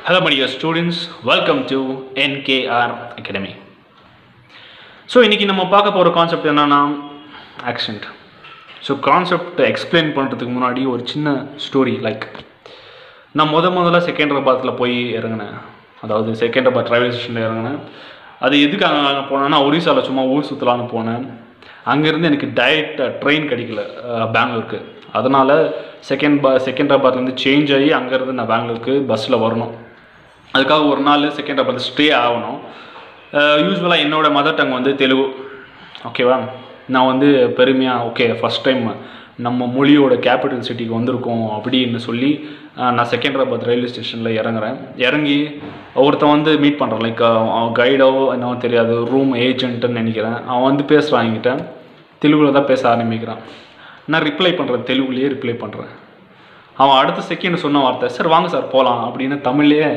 Hello, my dear students. Welcome to NKR Academy. So இன்றைக்கி நம்ம பார்க்க போகிற கான்செப்ட் என்னன்னா ஆக்சென்ட் ஸோ கான்செப்ட் எக்ஸ்பிளைன் பண்ணுறதுக்கு முன்னாடி ஒரு சின்ன ஸ்டோரி லைக் நான் முத முதல்ல செகண்டராபாத்தில் போய் இறங்கினேன் அதாவது செகண்டராபாத் ரயில்வே ஸ்டேஷனில் இறங்கினேன் அது எதுக்கு அங்கே போனேன்னா ஒரிசாவில் சும்மா ஊர் சுற்றலான்னு போனேன் அங்கேருந்து எனக்கு டைரக்ட் ட்ரெயின் கிடைக்கல அஹ், பெங்களூருக்கு அதனால் செகண்ட் பா செகண்டராபாத்லேருந்து சேஞ்ச் ஆகி அங்கேருந்து நான் பெங்களூருக்கு பஸ்ஸில் வரணும் அதுக்காக ஒரு நாள் செகண்டராபாத்தில் ஸ்டே ஆகணும் யூஸ்வலாக என்னோட மதர் டங் வந்து தெலுங்கு ஓகேவா நான் வந்து பெருமையாக ஓகே ஃபஸ்ட் டைம் நம்ம மொழியோட கேபிட்டல் சிட்டிக்கு வந்திருக்கோம் அப்படின்னு சொல்லி அஹ், நான் செகண்டராபாத் ரயில்வே ஸ்டேஷனில் இறங்குறேன் இறங்கி ஒருத்தன் வந்து மீட் பண்ணுறான் லைக் அவன் கைடோ என்னவோ தெரியாது ரூம் ஏஜென்ட்டுன்னு நினைக்கிறேன் அவன் வந்து பேசுகிறான் என்கிட்ட தெலுங்குல தான் பேச ஆரம்பிக்கிறான் நான் ரிப்ளை பண்ணுறேன் தெலுங்குலேயே ரிப்ளை பண்ணுறேன் அவன் அடுத்த செகண்ட் சொன்ன வார்த்தை சார் வாங்க சார் போகலாம் அப்படின்னு தமிழ்லேயே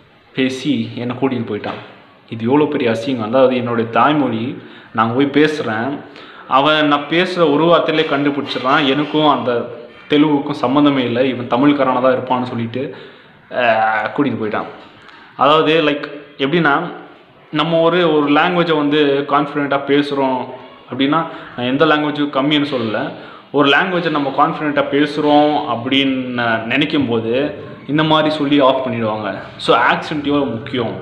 பேசி என்னை கூட்டிகிட்டு போயிட்டான் இது எவ்வளோ பெரிய அசிங்கம் அதாவது என்னுடைய தாய்மொழி நான் போய் பேசுகிறேன் அவன் நான் பேசுகிற ஒரு வார்த்தையிலே கண்டுபிடிச்சிடுறான் எனக்கும் அந்த தெலுங்குக்கும் சம்மந்தமே இல்லை இவன் தமிழ்காரனாக தான் இருப்பான்னு சொல்லிட்டு கூட்டிகிட்டு போயிட்டான் அதாவது லைக் எப்படின்னா நம்ம ஒரு ஒரு லாங்குவேஜை வந்து கான்ஃபிடெண்ட்டாக பேசுகிறோம் அப்படின்னா நான் எந்த லாங்குவேஜும் கம்மின்னு சொல்லலை ஒரு லாங்குவேஜை நம்ம கான்ஃபிடெண்ட்டாக பேசுகிறோம் அப்படின்னு நினைக்கும் போது இந்த மாதிரி சொல்லி ஆஃப் பண்ணிடுவாங்க ஸோ ஆக்சென்ட் எவ்வளோ முக்கியம்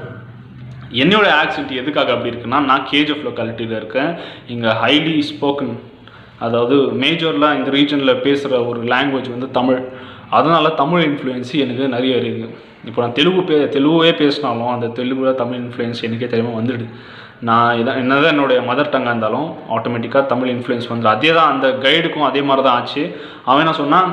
என்னோட ஆக்சென்ட் எதுக்காக அப்படி இருக்குன்னா நான் கேஜிஎஃப் லொக்காலிட்டியில் இருக்கேன் இங்கே ஹைலி ஸ்போக்கன் அதாவது மேஜரில் இந்த ரீஜனில் பேசுகிற ஒரு லாங்குவேஜ் வந்து தமிழ் அதனால் தமிழ் இன்ஃப்ளூயன்ஸு எனக்கு நிறைய இருக்குது இப்போ நான் தெலுங்கு பே தெலுங்குவே பேசினாலும் அந்த தெலுங்குல தமிழ் இன்ஃப்ளூயன்ஸ் எனக்கே தெரியாமல் வந்துடுது நான் இதான் என்னதான் என்னுடைய மதர் டங்காக இருந்தாலும் ஆட்டோமேட்டிக்காக தமிழ் இன்ஃப்ளூயன்ஸ் வந்துடும் அதே தான் அந்த கைடுக்கும் அதே மாதிரி தான் ஆச்சு அவன் என்ன சொன்னான்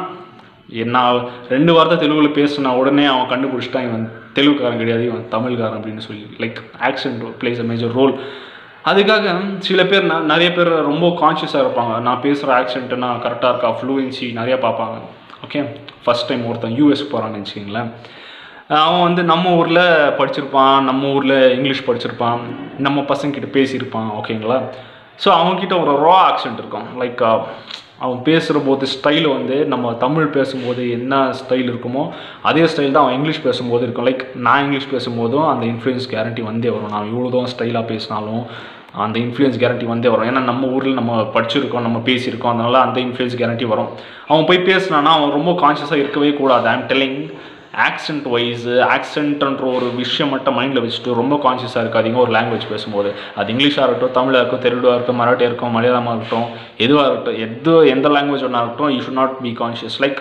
நான் ரெண்டு வார்த்தை தெலுங்குல பேசின உடனே அவன் கண்டுபிடிச்சிட்டான் இவன் தெலுங்குக்காரன் கிடையாது இவன் தமிழ்காரன் அப்படின்னு சொல்லி like accent plays a major role அதுக்காக சில பேர் ந- நிறைய பேர் ரொம்ப கான்ஷியஸாக இருப்பாங்க நான் பேசுகிற ஆக்சென்ட்டு நான் கரெக்டாக இருக்கா ஃப்ளூயன்சி நிறையா பார்ப்பாங்க ஓகே ஃபஸ்ட் டைம் ஒருத்தன் யூஎஸ் போகிறான்னு வச்சுக்கிங்களேன் அவன் வந்து நம்ம ஊரில் படிச்சிருப்பான் நம்ம ஊரில் இங்கிலீஷ் படிச்சிருப்பான் நம்ம பசங்கிட்ட பேசியிருப்பான் ஓகேங்களா ஸோ அவன்கிட்ட ஒரு ரா ஆக்சென்ட் இருக்கும் லைக் அவன் பேசுகிற போது ஸ்டைல் வந்து நம்ம தமிழ் பேசும்போது என்ன ஸ்டைல் இருக்குமோ அதே ஸ்டைல் தான் அவன் இங்கிலீஷ் பேசும்போது இருக்கும் லைக் நான் இங்கிலீஷ் பேசும்போதும் அந்த இன்ஃப்ளூயன்ஸ் கேரண்டி வந்தே வரும் நான் இவ்வளோ தான் ஸ்டைலாக பேசினாலும் அந்த இன்ஃப்ளூயன்ஸ் கேரண்டி வந்தே வரும் ஏன்னா நம்ம ஊரில் நம்ம படிச்சிருக்கோம் நம்ம பேசியிருக்கோம் அதனால அந்த இன்ஃப்ளூயன்ஸ் கேரண்டி வரும் அவன் போய் பேசினானா அவன் ரொம்ப கான்ஷியஸாக இருக்கவே கூடாது ஐம் டெல்லிங் ஆக்சென்ட் வைஸு ஆக்சென்ட்ன்ற ஒரு விஷயம் மட்டும் மைண்டில் வச்சுட்டு ரொம்ப கான்ஷியஸாக இருக்காதீங்க ஒரு லாங்குவேஜ் பேசும்போது அது இங்கிலீஷாக இருக்கட்டும் தமிழாக இருக்கட்டும் தெலுங்காக இருக்கட்டும் மராட்டியாக இருக்கட்டும் மலையாளமாக இருக்கட்டும் எதுவாக இருக்கட்டும் எது எந்த லாங்குவேஜ் ஒன்றா இருக்கட்டும் you should not be conscious like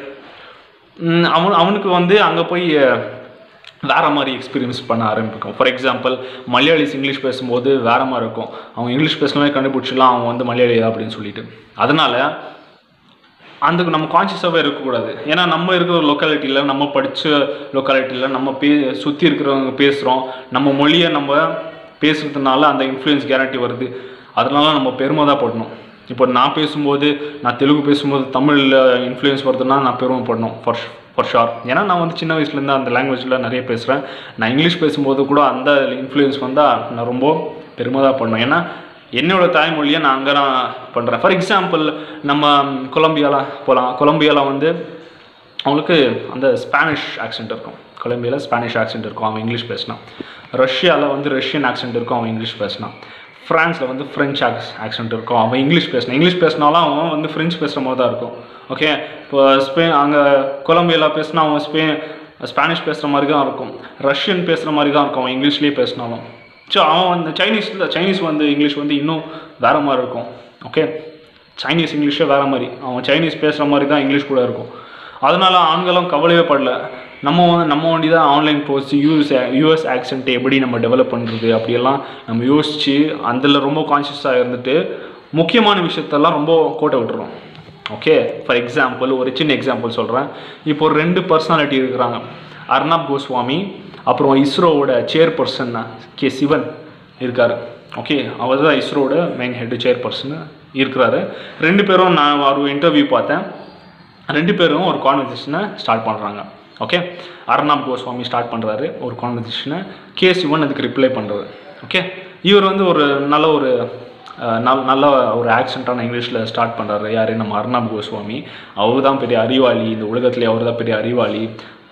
அவன் அவனுக்கு வந்து அங்கே போய் அஹ், வேற மாதிரி எக்ஸ்பீரியன்ஸ் பண்ண ஆரம்பிக்கும் ஃபார் எக்ஸாம்பிள் மலையாளிஸ் இங்கிலீஷ் பேசும்போது வேற மாதிரி இருக்கும் அவங்க இங்கிலீஷ் பேசினாலே கண்டுபிடிச்சிடலாம் அவன் வந்து மலையாளி அப்படின்னு சொல்லிட்டு அதனால அந்த நம்ம கான்ஷியஸாகவே இருக்கக்கூடாது ஏன்னா நம்ம இருக்கிற லொக்காலிட்டியில் நம்ம படித்த லொக்காலிட்டியில் நம்ம பே சுற்றி இருக்கிறவங்க பேசுகிறோம் நம்ம மொழியை நம்ம பேசுறதுனால அந்த இன்ஃப்ளூயன்ஸ் கேரண்டி வருது அதனால நம்ம பெருமை தான் படணும் இப்போ நான் பேசும்போது நான் தெலுங்கு பேசும்போது தமிழில் இன்ஃப்ளூயன்ஸ் வருதுன்னா நான் பெருமைப்படணும் ஃபார் ஃபார் ஷார் ஏன்னா நான் வந்து சின்ன வயசுலேருந்து அந்த லாங்குவேஜில் நிறைய பேசுகிறேன் நான் இங்கிலீஷ் பேசும்போது கூட அந்த இன்ஃப்ளூயன்ஸ் வந்தால் நான் ரொம்ப பெருமை தான் பண்ணணும் ஏன்னா என்னோட தாய்மொழியை நான் அங்கே நான் பண்ணுறேன் ஃபார் எக்ஸாம்பிள் நம்ம கொலம்பியாவில் போகலாம் கொலம்பியாவில் வந்து அவங்களுக்கு அந்த ஸ்பானிஷ் ஆக்சென்ட் இருக்கும் கொலம்பியாவில் ஸ்பானிஷ் ஆக்சென்ட் இருக்கும் அவன் இங்கிலீஷ் பேசினான் ரஷ்யாவில் வந்து ரஷ்யன் ஆக்சென்ட் இருக்கும் அவன் இங்கிலீஷ் பேசினான் ஃப்ரான்ஸில் வந்து ஃப்ரெஞ்ச் ஆக்ஸ் ஆக்சென்ட் இருக்கும் அவன் இங்கிலீஷ் பேசினான் இங்கிலீஷ் பேசினாலும் அவன் வந்து ஃப்ரெஞ்ச் பேசுகிற மாதிரி தான் இருக்கும் ஓகே இப்போ ஸ்பெயின் அங்கே கொலம்பியாவில் பேசினா அவன் ஸ்பெயின் ஸ்பானிஷ் பேசுகிற மாதிரி தான் இருக்கும் ரஷ்யன் பேசுகிற மாதிரி தான் இருக்கும் அவன் இங்கிலீஷ்லேயே பேசினாலும் ஸோ அவன் வந்து சைனீஸில் சைனீஸ் வந்து இங்கிலீஷ் வந்து இன்னும் வேறு மாதிரி இருக்கும் ஓகே சைனீஸ் இங்கிலீஷே வேறு மாதிரி அவன் சைனீஸ் பேசுகிற மாதிரி தான் இங்கிலீஷ் கூட இருக்கும் அதனால ஆண்களும் கவலையே படல நம்ம வந்து நம்ம வண்டி தான் online course US US accent எப்படி நம்ம டெவலப் பண்ணுறது அப்படியெல்லாம் நம்ம யோசித்து அதில் ரொம்ப கான்ஷியஸாக இருந்துட்டு முக்கியமான விஷயத்தெல்லாம் ரொம்ப கோட்டை விட்டுறோம் ஓகே ஃபார் எக்ஸாம்பிள் ஒரு சின்ன எக்ஸாம்பிள் சொல்கிறேன் இப்போ ஒரு ரெண்டு பர்சனாலிட்டி இருக்கிறாங்க அர்ணாப் கோஸ்வாமி அப்புறம் இஸ்ரோவோட சேர்பர்சன் கே சிவன் இருக்கார் ஓகே அவர் தான் இஸ்ரோவோட மெயின் ஹெட் சேர்பர்சன் இருக்கிறாரு ரெண்டு பேரும் நான் ஒரு இன்டர்வியூ பார்த்தேன் ரெண்டு பேரும் ஒரு கான்வர்சேஷனை ஸ்டார்ட் பண்ணுறாங்க ஓகே அர்ணாப் கோஸ்வாமி ஸ்டார்ட் பண்ணுறாரு ஒரு கான்வர்சேஷனை கே சிவன் அதுக்கு ரிப்ளை பண்ணுறாரு ஓகே இவர் வந்து ஒரு நல்ல ஒரு அஹ், நல் நல்ல ஒரு ஆக்சென்ட்டான இங்கிலீஷில் ஸ்டார்ட் பண்ணுறாரு யார் நம்ம அர்ணாப் கோஸ்வாமி அவர் தான் பெரிய அறிவாளி இந்த உலகத்திலே அவர் தான் பெரிய அறிவாளி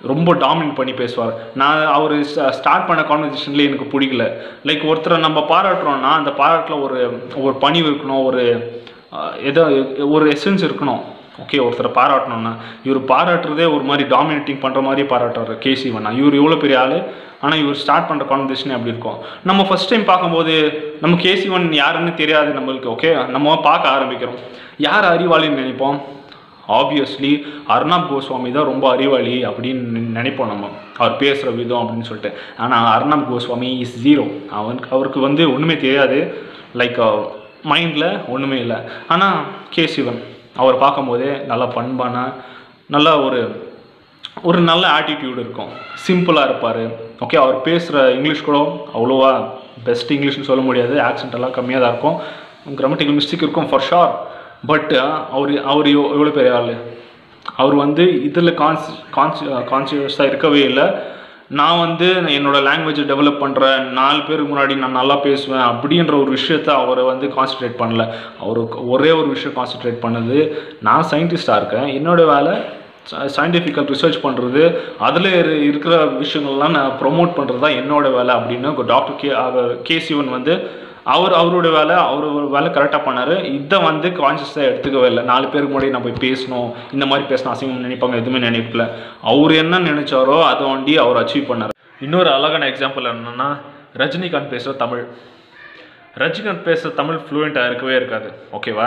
ரொம்ப டாமினேட் பண்ணி பேசுவார் நான் அவர் ஸ்டார்ட் பண்ண கான்வர்சேஷன்லேயே எனக்கு பிடிக்கல லைக் ஒருத்தரை நம்ம பாராட்டுறோம்னா அந்த பாராட்டில் ஒரு ஒரு பணிவு இருக்கணும் ஒரு அஹ், ஏதோ ஒரு எசன்ஸ் இருக்கணும் ஓகே ஒருத்தரை பாராட்டணும்னா இவர் பாராட்டுறதே ஒரு மாதிரி டாமினேட்டிங் பண்ணுற மாதிரி பாராட்டுறாரு கே சிவனா இவர் எவ்வளோ பெரிய ஆள் ஆனால் இவர் ஸ்டார்ட் பண்ணுற கான்வர்சேஷனே அப்படி இருக்கும் நம்ம ஃபஸ்ட் டைம் பார்க்கும்போது நம்ம கே சிவன் யாருன்னு தெரியாது நம்மளுக்கு ஓகே நம்ம பார்க்க ஆரம்பிக்கிறோம் யார் அறிவாளின்னு நினைப்போம் ஆப்வியஸ்லி அர்ணாப் கோஸ்வாமி தான் ரொம்ப அறிவாளி அப்படின்னு நினை- நினைப்போம் நம்ம அவர் பேசுகிற விதம் அப்படின்னு சொல்லிட்டு ஆனால் அர்ணாப் கோஸ்வாமி இஸ் ஜீரோ அவனுக்கு அவருக்கு வந்து ஒன்றுமே தெரியாது லைக் மைண்டில் ஒன்றுமே இல்லை ஆனால் கே சிவன் அவர் பார்க்கும்போதே நல்லா பண்பான நல்ல ஒரு ஒரு நல்ல ஆட்டிடியூட் இருக்கும் சிம்பிளாக இருப்பார் ஓகே அவர் பேசுகிற இங்கிலீஷ் கூட அவ்வளோவா பெஸ்ட் இங்கிலீஷ்னு சொல்ல முடியாது ஆக்சென்ட் எல்லாம் கம்மியாக தான் இருக்கும் கிராமட்டிக்கல் மிஸ்டேக் இருக்கும் ஃபார் ஷார் பட் அவர் அவர் எவ்வளோ பெரிய ஆள் அவர் வந்து இதில் கான்ஸ் கான்சி கான்சியஸாக இருக்கவே இல்லை நான் வந்து என்னோட லாங்குவேஜை டெவலப் பண்ணுறேன் நாலு பேருக்கு முன்னாடி நான் நல்லா பேசுவேன் அப்படின்ற ஒரு விஷயத்த அவரை வந்து கான்சென்ட்ரேட் பண்ணல அவருக்கு ஒரே ஒரு விஷயம் கான்சென்ட்ரேட் பண்ணது நான் சயின்டிஸ்டாக இருக்கேன் என்னோட வேலை சயின்டிஃபிக்கல் ரிசர்ச் பண்ணுறது அதில் இருக்கிற விஷயங்கள்லாம் நான் ப்ரொமோட் பண்ணுறது தான் என்னோட வேலை அப்படின்னு டாக்டர் கே அவர் கே சிவன் வந்து அவர் அவரோட வேலை அவர் ஒரு வேலை கரெக்டாக பண்ணார் இதை வந்து கான்சியஸாக எடுத்துக்கவே இல்லை நாலு பேருக்கு முன்னாடி நம்ம போய் பேசணும் இந்த மாதிரி பேசணும் அசிங்கம் நினைப்பாங்க எதுவுமே நினைக்கல அவர் என்ன நினைச்சாரோ அதை வண்டி அவர் அச்சீவ் பண்ணார் இன்னொரு அழகான எக்ஸாம்பிள் என்னன்னா ரஜினிகாந்த் பேசுகிற தமிழ் ரஜினிகாந்த் பேசுகிற தமிழ் ஃப்ளூயண்ட்டாக இருக்கவே இருக்காது ஓகேவா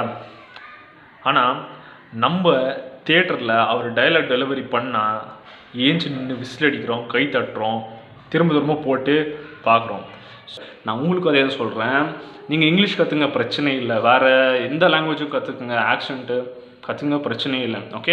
ஆனால் நம்ம தேட்டரில் அவர் டைலாக் டெலிவரி பண்ணால் ஏஞ்சி நின்று விசில் அடிக்கிறோம் கை தட்டுறோம் திரும்ப திரும்ப போட்டு பார்க்குறோம் நான் உங்களுக்கு அதே தான் சொல்கிறேன் நீங்கள் இங்கிலீஷ் கற்றுங்க பிரச்சனை இல்லை வேறு எந்த லாங்குவேஜும் கற்றுக்குங்க ஆக்சண்ட்டு கற்றுங்க பிரச்சனையே இல்லை ஓகே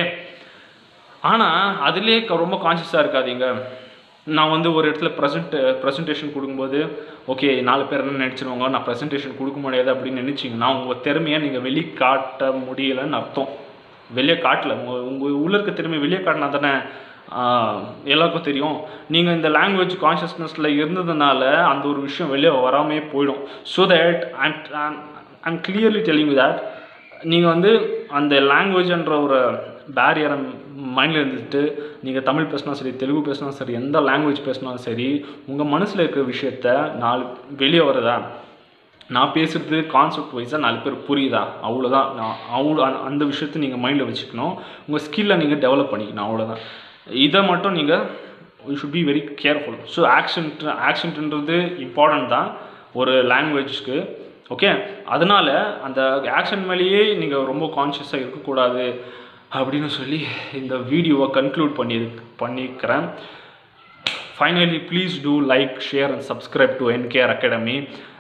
ஆனால் அதுலேயே க- ரொம்ப கான்ஷியஸாக இருக்காதீங்க நான் வந்து ஒரு இடத்துல ப்ரெசென்ட் ப்ரெசன்டேஷன் கொடுக்கும்போது ஓகே நாலு பேர் என்ன நினச்சிருவாங்க நான் ப்ரெசன்டேஷன் கொடுக்க முடியாது அப்படின்னு நினச்சிங்கன்னா உங்கள் திறமையை நீங்கள் வெளிக்காட்ட முடியலைன்னு அர்த்தம் வெளியே காட்டல உங்கள் உங்கள் உள்ள இருக்க திறமை வெளியே காட்டினா தானே ஆஹ், எல்லாருக்கும் தெரியும் நீங்கள் இந்த லாங்குவேஜ் கான்ஷியஸ்னஸில் இருந்ததுனால அந்த ஒரு விஷயம் வெளியே வராமே போயிடும் so that I'm I'm clearly telling that நீங்கள் வந்து அந்த லாங்குவேஜ்ன்ற ஒரு பேரியரை மைண்டில் இருந்துட்டு நீங்கள் தமிழ் பேசினா சரி தெலுங்கு பேசினா சரி எந்த லாங்குவேஜ் பேசினாலும் சரி உங்கள் மனசில் இருக்கிற விஷயத்த நாலு வெளியே வருதா நான் பேசுகிறது கான்செப்ட் வைஸாக நாலு பேர் புரியுதா அவ்வளோதான் நான் அவ்வளோ அந்த- அந்த விஷயத்தை நீங்கள் மைண்டில் வச்சுக்கணும் உங்கள் ஸ்கில்லை நீங்கள் டெவலப் பண்ணிக்கணும் அவ்வளோதான் இதை மட்டும் நீங்கள் you should be very careful so accent ஆக்ஷன்ட்ன்றது இம்பார்ட்டன்ட் தான் ஒரு லாங்குவேஜ்க்கு ஓகே அதனால அந்த ஆக்ஷன் மேலேயே நீங்கள் ரொம்ப கான்ஷியஸாக இருக்கக்கூடாது அப்படின்னு சொல்லி இந்த வீடியோவை கன்க்ளூட் பண்ணி பண்ணிக்கிறேன் finally please do like share and subscribe to NKR academy